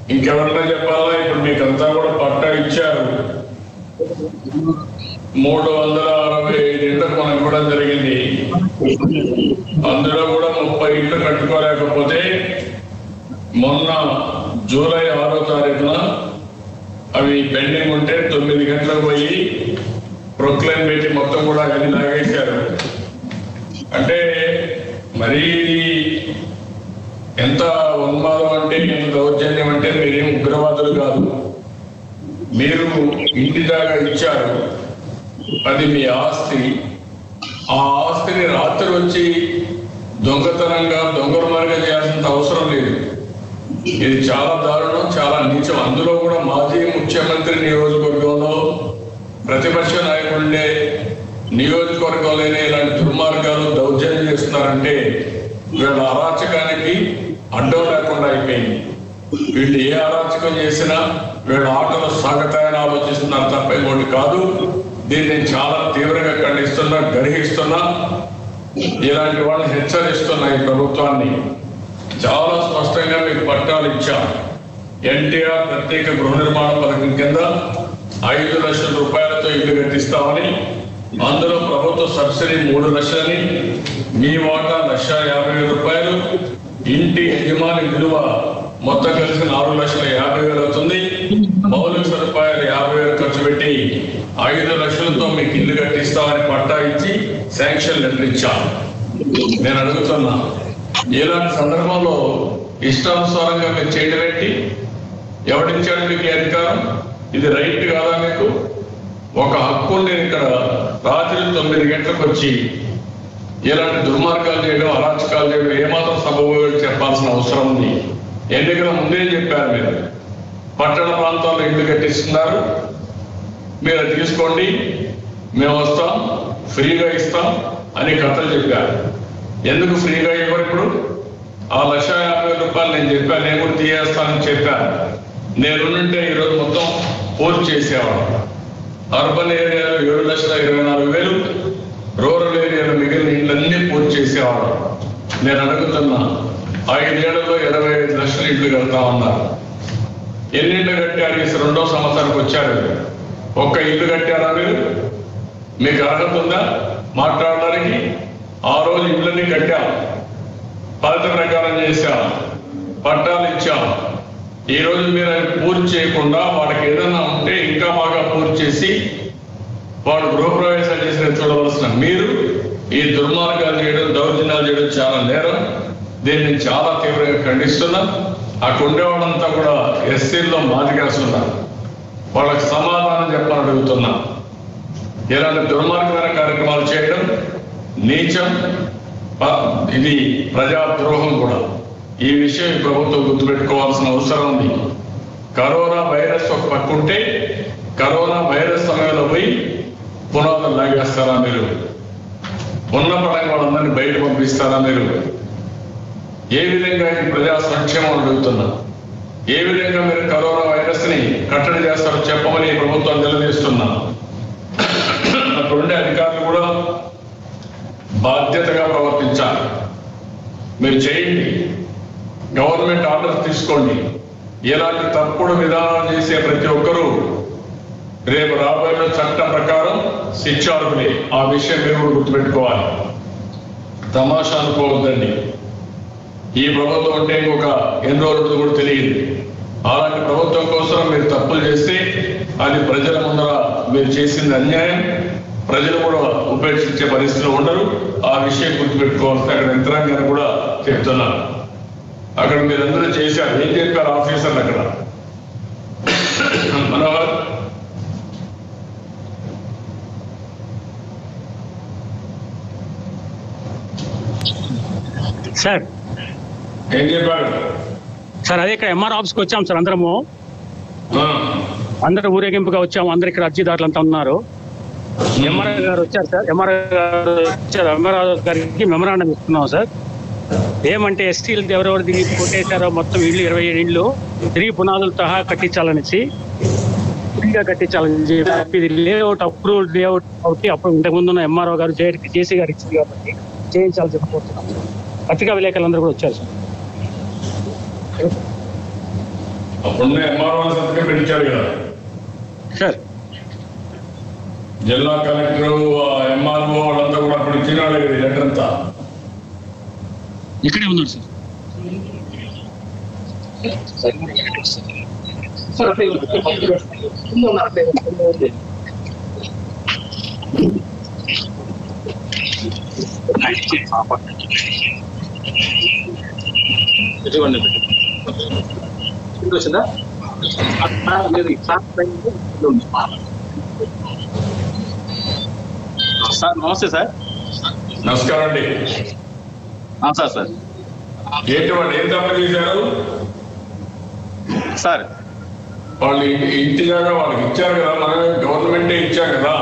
ఇంకెవరన్నా చెప్పాలా ఇప్పుడు మీకంతా కూడా పట్టా ఇచ్చారు మూడు వందల అరవై ఐదు ఇండ్లకు మనం ఇవ్వడం జరిగింది అందులో కూడా ముప్పై ఇండ్లు కట్టుకోలేకపోతే మొన్న జూలై ఆరో తారీఖున అవి పెండింగ్ ఉంటే తొమ్మిది గంటలకు పోయి ప్రొక్లైన్ పెట్టి మొత్తం కూడా అది లాగేశారు అంటే మరీ ఇది ఎంత ఉన్మాదం అంటే ఎంత దౌర్జన్యం అంటే మీరేం ఉగ్రవాదులు కాదు మీరు ఇంటి దాకా ఇచ్చారు అది మీ ఆస్తి ఆ ఆస్తిని రాత్రి వచ్చి దొంగతనంగా దొంగమార్గా చేయాల్సినంత అవసరం లేదు ఇది చాలా దారుణం చాలా నీచం అందులో కూడా మాజీ ముఖ్యమంత్రి నియోజకవర్గంలో ప్రతిపక్ష నాయకులుండే నియోజకవర్గంలోనే ఇలాంటి దుర్మార్గాలు దౌర్జన్యం చేస్తున్నారంటే వీళ్ళ అరాచకానికి అడ్డం లేకుండా అయిపోయింది వీళ్ళు ఏ అరాచకం చేసినా వీళ్ళ ఆటలు సాగుతాయని ఆలోచిస్తున్నారు తప్ప ఇంకోటి కాదు దీన్ని నేను చాలా తీవ్రంగా ఖండిస్తున్నా గర్హిస్తున్నా ఇలాంటి వాళ్ళని హెచ్చరిస్తున్నా ఈ ప్రభుత్వాన్ని చాలా స్పష్టంగా మీకు పట్టాలు ఇచ్చాం ఎన్టీఆర్ ప్రత్యేక గృహ నిర్మాణ పథకం కింద ఐదు లక్షల రూపాయలతో ఇల్లు కట్టిస్తామని అందులో ప్రభుత్వ సబ్సిడీ మూడు లక్షలని మీ వాటా లక్ష యాభై వేల రూపాయలు ఇంటి యజమాని విలువ మొత్తం కలిసి నాలుగు లక్షల యాభై వేలు అవుతుంది మౌలిక సదుపాయాలు యాభై వేలు ఖర్చు పెట్టి ఐదు లక్షలతో మీకు ఇల్లు కట్టిస్తామని పట్టా ఇచ్చి శాంక్షన్ లెటర్ ఇచ్చాం నేను అడుగుతున్నా ఇలాంటి సందర్భంలో ఇష్టానుసారంగా మీరు చేయడం ఏంటి ఎవడిచ్చాడు మీకు ఈ అధికారం ఇది రైట్ కాదా మీకు ఒక హక్కు నేను ఇక్కడ రాత్రి తొమ్మిది గంటలకు వచ్చి ఇలాంటి దుర్మార్గాలు చేయడం అరాచకాలు చేయడం ఏమాత్రం సబబు చెప్పాల్సిన అవసరం ఉంది ఎన్నికల ముందే చెప్పారు మీరు పట్టణ ప్రాంతాల్లో ఇల్లు కట్టిస్తున్నారు మీరు అది తీసుకోండి మేము వస్తాం ఫ్రీగా ఇస్తాం అని కథలు చెప్పారు ఎందుకు ఫ్రీగా ఇవ్వరు ఇప్పుడు ఆ లక్ష యాభై వేల రూపాయలు నేను చెప్పాను నేను కూడా తీయేస్తానని చెప్పాను నేను ఉంటే ఈరోజు మొత్తం పూర్తి చేసేవాడు అర్బన్ ఏరియాలో ఏడు లక్షల ఇరవై నాలుగు వేలు రూరల్ ఏరియాలో మిగిలిన ఇళ్ళన్నీ పూర్తి చేసేవాడు నేను అడుగుతున్నా ఐదేళ్లలో ఇరవై ఐదు లక్షలు ఇళ్ళు కడతా ఉన్నారు ఎన్ని ఇళ్ళు కట్టారు ఈ రెండో సంవత్సరానికి వచ్చారు ఒక్క ఇల్లు కట్టారా మీరు మీకు అర్హత ఉందా మాట్లాడడానికి ఆ రోజు ఇళ్ళని కట్టాం పద్ధతి ప్రకారం చేశాం పట్టాలు ఇచ్చాం ఈ రోజు మీరు అవి పూర్తి చేయకుండా వాడికి ఏదైనా ఉంటే ఇంకా బాగా పూర్తి చేసి వాడు గృహప్రవేశాలు చేసిన చూడవలసిన మీరు ఈ దుర్మార్గాలు చేయడం దౌర్జన్యాలు చేయడం చాలా నేరం దీన్ని నేను చాలా తీవ్రంగా ఖండిస్తున్నా అక్కడ ఉండేవాళ్ళంతా కూడా ఎస్సీల్లో మాదిగేస్తున్నారు వాళ్ళకి సమాధానం చెప్పని అడుగుతున్నా ఇలాంటి దుర్మార్గమైన కార్యక్రమాలు చేయడం నీచం ప- ఇది ప్రజాద్రోహం కూడా ఈ విషయం ఈ ప్రభుత్వం గుర్తుపెట్టుకోవాల్సిన అవసరం ఉంది కరోనా వైరస్ ఒక పక్క ఉంటే కరోనా వైరస్ సమయంలో పోయి పునాదులు లాగేస్తారా మీరు ఉన్న పడంగా వాళ్ళందరినీ బయట పంపిస్తారా మీరు ఏ విధంగా ఈ ప్రజా సంక్షేమం అడుగుతున్నా ఏ విధంగా మీరు కరోనా వైరస్ ని కట్టడి చేస్తారో చెప్పమని ఈ ప్రభుత్వం నిలదీస్తున్నా అక్కడ ఉండే అధికారులు కూడా బాధ్యతగా ప్రవర్తించాలి మీరు చేయండి గవర్నమెంట్ ఆర్డర్స్ తీసుకోండి ఎలాంటి తప్పుడు విధానం చేసే ప్రతి ఒక్కరూ రేపు రాబోయే చట్టం ప్రకారం శిక్షార్హులే ఆ విషయం మీరు కూడా గుర్తుపెట్టుకోవాలి తమాషా అనుకోవద్దండి ఈ ప్రభుత్వం అంటే ఇంకొక ఎన్ని రోజులు కూడా తెలియదు అలాంటి ప్రభుత్వం కోసం మీరు తప్పులు చేస్తే అది ప్రజల ముందర మీరు చేసింది అన్యాయం ప్రజలు కూడా ఉపేక్షించే పరిస్థితిలో ఉండరు ఆ విషయం గుర్తుపెట్టుకోవాల్సి అక్కడ యంత్రాంగాన్ని కూడా చెప్తున్నారు అక్కడ మీరందరూ చేశారు ఏం చెప్పారు ఆఫీసర్లు అక్కడ మనోహర్ సార్ ఏం చెప్పారు సార్ అదే ఇక్కడ ఎంఆర్ ఆఫీస్కి వచ్చాం సార్ అందరము ఆ, అందరూ ఊరేగింపుగా వచ్చాము అందరు ఇక్కడ అర్జీదారులు అంతా ఉన్నారు ఎంఆర్ఐ గారు వచ్చారు సార్ ఎంఆర్ఐ గారు వచ్చారు ఎంఆర్ఐ గారికి మెమరాండం ఇస్తున్నాం సార్ ఏమంటే ఎస్టీలు ఎవరెవరు దిగి కొట్టేశారో మొత్తం ఇళ్ళు ఇరవై ఏడు ఇళ్ళు తిరిగి పునాదులు సహా కట్టించాలనేసి ఫ్రీగా కట్టించాలని చెప్పి ఇది లేఅవుట్ అప్రూవ్ లేఅవుట్ అవుట్ అప్పుడు ఇంతకు ముందు ఉన్న ఎంఆర్ఓ గారు జే- జేసీ గారు ఇచ్చింది కాబట్టి చేయించాలని చెప్పుకుంటున్నాం పత్రికా విలేకరులందరూ కూడా వచ్చారు సార్ అప్పుడున్న ఎంఆర్ఓ సర్టిఫికేట్ పెట్టించారు కదా సార్ జిల్లా కలెక్టర్ ఎంఆర్ఓ వాళ్ళంతా కూడా అప్పుడు ఇచ్చిన వాళ్ళే కదా ఈ లెటర్ అంతా ఇక్కడే ఉన్నాడు సార్ ఇదిగోండి ఇది వచ్చిందా ఆ, లేదు, ఈ క్లాస్ పైన ఇది ఉంది. సార్ నమస్తే సార్ నమస్కారం అండి ఆ, సార్ సార్ ఏంటి వాళ్ళు ఏం తప్పు చేశారు సార్ వాళ్ళు ఇంటి- ఇంటి జాగా వాళ్ళకి ఇచ్చారు కదా మనమే గవర్నమెంటే ఇచ్చాం కదా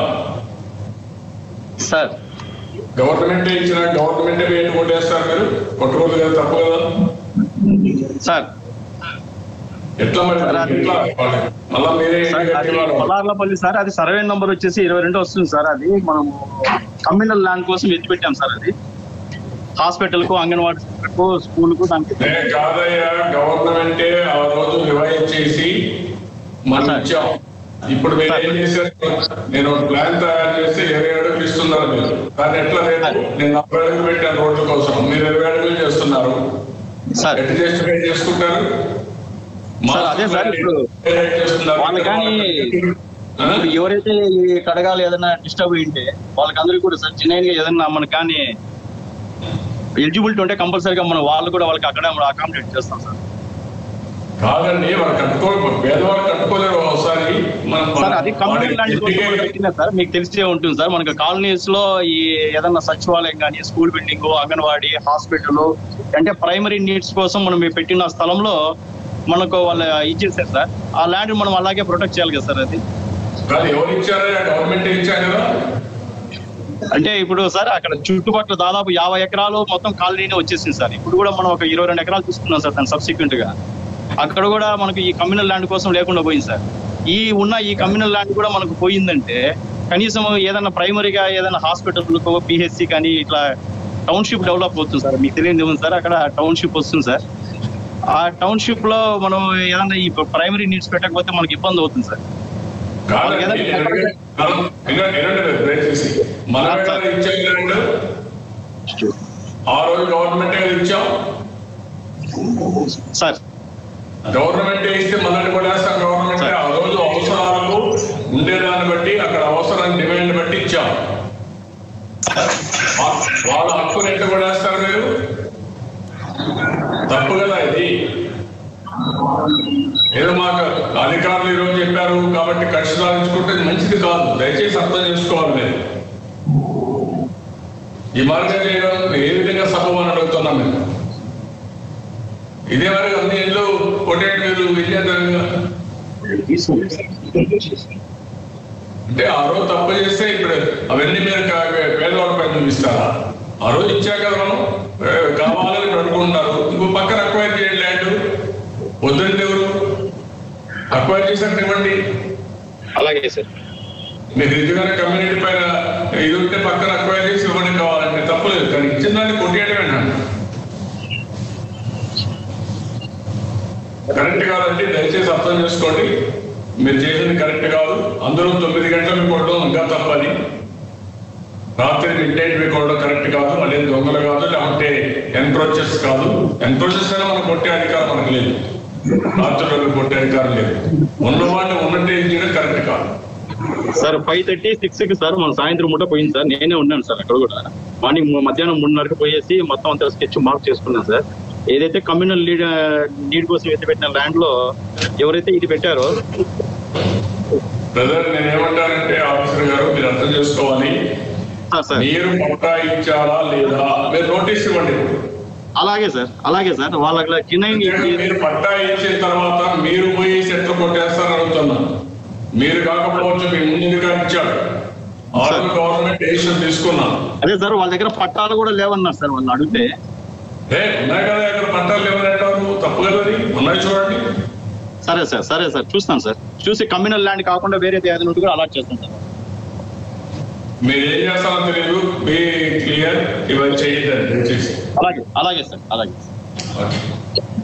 సార్ గవర్నమెంటే ఇచ్చిన గవర్నమెంటే వేటు కొట్టేస్తారు మీరు కొట్టకూడదు కదా తప్పు కదా సార్ ఎట్లా మరి సార్, అది- ఎట్లా వాళ్ళకి? మళ్ళా మీరే సార్, ఇంటి అది కట్టేవారు. పొలార్లపల్లి సార్ అది సర్వే నంబర్ వచ్చేసి ఇరవై రెండు వస్తుంది సార్ అది మనము కమ్యూనల్ ల్యాండ్ కోసం ఎత్తి పెట్టాం సార్ అది హాస్పిటల్ కు అంగన్వాడీ కు స్కూల్ కు దానికి ఏ కాదయ్యా గవర్నమెంటే ఆ రోజు రివైజ్ చేసి మనం సార్. ఇచ్చాం ఇప్పుడు మీరు ఏం చేశారు నేను ఒక ప్లాన్ తయారు చేస్తే ఇరవై అడుగులు ఇస్తున్నారు మీరు కానీ ఎట్లా లేదు నేను నలభై అడుగులు పెట్టాను రోడ్ల కోసం మీరు ఇరవై అడుగులు చేస్తున్నారు సార్ ఎట్లా జస్టిఫై చేసుకుంటారు సార్, అదే సార్ ఇప్పుడు చేస్తున్నారు వాళ్ళు కానీ ఆ? ఇప్పుడు ఎవరైతే ఈ కడగాలి ఏదైనా డిస్టర్బ్ అయింటే వాళ్ళకి అందరికీ కూడా సార్ జెన్యున్ గా ఏదైనా మనకు కానీ ఎలిజిబిలిటీ ఉంటే కంపల్సరీగా మనం వాళ్ళు కూడా వాళ్ళకి అక్కడే మనం అకామిడేట్ చేస్తాం సార్ కాదండి వాళ్ళు కట్టుకో పేదవాళ్ళు కట్టుకోలేరు ఒకసారి మన- సార్ అది కమ్యూనల్ ల్యాండ్ కోసం ఇంటికే- కూడా పెట్టినా సార్ మీకు తెలిసే ఉంటుంది సార్ మనకి కాలనీస్ లో ఈ ఏదన్నా సచివాలయం కానీ స్కూల్ బిల్డింగ్ అంగన్వాడీ హాస్పిటల్ అంటే ప్రైమరీ నీడ్స్ కోసం మనం ఈ పెట్టిన స్థలంలో మనకు వాళ్ళు ఇచ్చేసారు సార్ ఆ ల్యాండ్ మనం అలాగే ప్రొటెక్ట్ చేయాలి కదా సార్ అది కాదు ఎవరు ఇచ్చారు గవర్నమెంట్ ఇచ్చారు కదా అంటే ఇప్పుడు సార్ అక్కడ చుట్టుపక్కల దాదాపు యాభై ఎకరాలు మొత్తం కాలనీనే వచ్చేసింది సార్ ఇప్పుడు కూడా మనం ఒక ఇరవై రెండు ఎకరాలు తీసుకున్నాం సార్ దాని సబ్సిక్వెంట్ గా అక్కడ కూడా మనకి ఈ కమ్యూనల్ ల్యాండ్ కోసం లేకుండా పోయింది సార్ ఈ ఉన్న ఈ కమ్యూనల్ ల్యాండ్ కూడా మనకు పోయిందంటే కనీసం ఏదైనా ప్రైమరీగా ఏదైనా హాస్పిటల్కో పిహెచ్సి కానీ ఇట్లా టౌన్షిప్ డెవలప్ అవుతుంది సార్ మీకు తెలియదు ఏముంది సార్ అక్కడ టౌన్షిప్ వస్తుంది సార్ ఆ టౌన్షిప్ లో మనం ఏదైనా ఈ ప్రైమరీ నీడ్స్ పెట్టకపోతే మనకి ఇబ్బంది అవుతుంది సార్ కాదండి, వాళ్ళకి ఏదైనా వినండి, వినండి, వినండి, దయచేసి మన సార్. ఇచ్చాం ల్యాండ్ ఆ రోజు గవర్నమెంట్ ఇచ్చాం సార్ గవర్నమెంట్ ఇస్తే మనల్ని కూడా వేస్తాం గవర్నమెంట్ ఆ రోజు అవసరాలకు ఉండేదాన్ని బట్టి అక్కడ అవసరాన్ని డిమాండ్ బట్టి ఇచ్చాం వా- వాళ్ళ హక్కుని ఎట్లా కూడా వేస్తారు మీరు తప్పు కదా ఇది ఏదో మాకు అధికారులు ఈరోజు చెప్పారు కాబట్టి కక్ష సాధించుకుంటే ఇది మంచిది కాదు దయచేసి అర్థం చేసుకోవాలి మీరు ఈ మార్గం చేయడం ఏ విధంగా సభమని అడుగుతున్నాం మేము ఇదే మరి అన్ని ఇల్లు కొట్టేటి మీరు విజయదంగా అంటే ఆ రోజు తప్పు చేస్తే ఇప్పుడు అవన్నీ మీరు కా- పేదవాళ్ళ పైన చూపిస్తారా ఆ రోజు ఇచ్చాక కదా మనం ఏ, కావాలని అడుగుకుంటున్నారు ఇంకో పక్కన అక్వైర్ చేయండి ల్యాండ్ వద్దండి ఎవరు అక్వైర్ చేసినట్టు ఇవ్వండి అలాగే సార్ మీకు నిజంగానే కమ్యూనిటీ పైన ఇది ఉంటే పక్కన అక్వైర్ చేసి ఇవ్వండి కావాలంటే తప్పలేదు కానీ ఇచ్చిన దాన్ని కొట్టేయడమే నన్ను కరెక్ట్ కాదండి దయచేసి అర్థం చేసుకోండి మీరు చేసింది కరెక్ట్ కాదు అందరూ తొమ్మిది గంటలకు కొట్టడం ఇంకా తప్పని రాత్రి మిడ్ నైట్ మీకు కొట్టడం కరెక్ట్ కాదు మళ్ళీ దొంగలు కాదు లేకుంటే ఎన్క్రోచెస్ కాదు ఎన్క్రోచెస్ అయినా మనం కొట్టే అధికారం మనకు లేదు రాత్రులకు కొట్టే అధికారం లేదు ఉన్నవాడిని ఉన్నట్టే చేయడం కరెక్ట్ కాదు సార్ ఫైవ్ థర్టీ సిక్స్ కి సార్ మన సాయంత్రం పూట పోయింది సార్ నేనే ఉన్నాను సార్ అక్కడ కూడా మార్నింగ్ మధ్యాహ్నం మూడున్నరకు పోయేసి మొత్తం అంతా స్కెచ్ మార్క్ చేసుకున్నాను సార్ ఏదైతే కమ్యూనల్ లీడ్ నీడ్ కోసం ఎత్తి పెట్టిన ల్యాండ్ లో ఎవరైతే ఇది పెట్టారో బ్రదర్ నేను ఏమంటానంటే ఆఫీసర్ గారు మీరు అర్థం చేసుకోవాలి ఆ, సార్ మీరు పట్టా ఇచ్చారా లేదా మీరు నోటీస్ ఇవ్వండి అలాగే సార్ అలాగే సార్ వాళ్ళ కింద మీరు పట్టా ఇచ్చిన తర్వాత మీరు పోయి సెట్లు కొట్టేస్తారని అడుగుతున్నా మీరు కాకపోవచ్చు మీ ముందుగా ఇచ్చాడు ఆర్డర్ గవర్నమెంట్ డెసిషన్ తీసుకున్నా అదే సార్ వాళ్ళ దగ్గర పట్టాలు కూడా లేవన్నారు సార్ వాళ్ళు అడిగితే ఏ ఉన్నాయి కదా ఇక్కడ పట్టాలు ఎవరంటారు తప్పు కదా అది ఉన్నాయి చూడండి సరే సార్ సరే సార్ చూస్తాను సార్ చూసి కమ్యూనల్ ల్యాండ్ కాకుండా వేరే ఏదైనా ఉంటే కూడా అలాట్ చేస్తాను సార్ మీరు ఏం చేస్తారో తెలియదు మీ క్లియర్ ఇవన్నీ చేయండి దయచేసి అలాగే అలాగే సార్ అలాగే ఓకే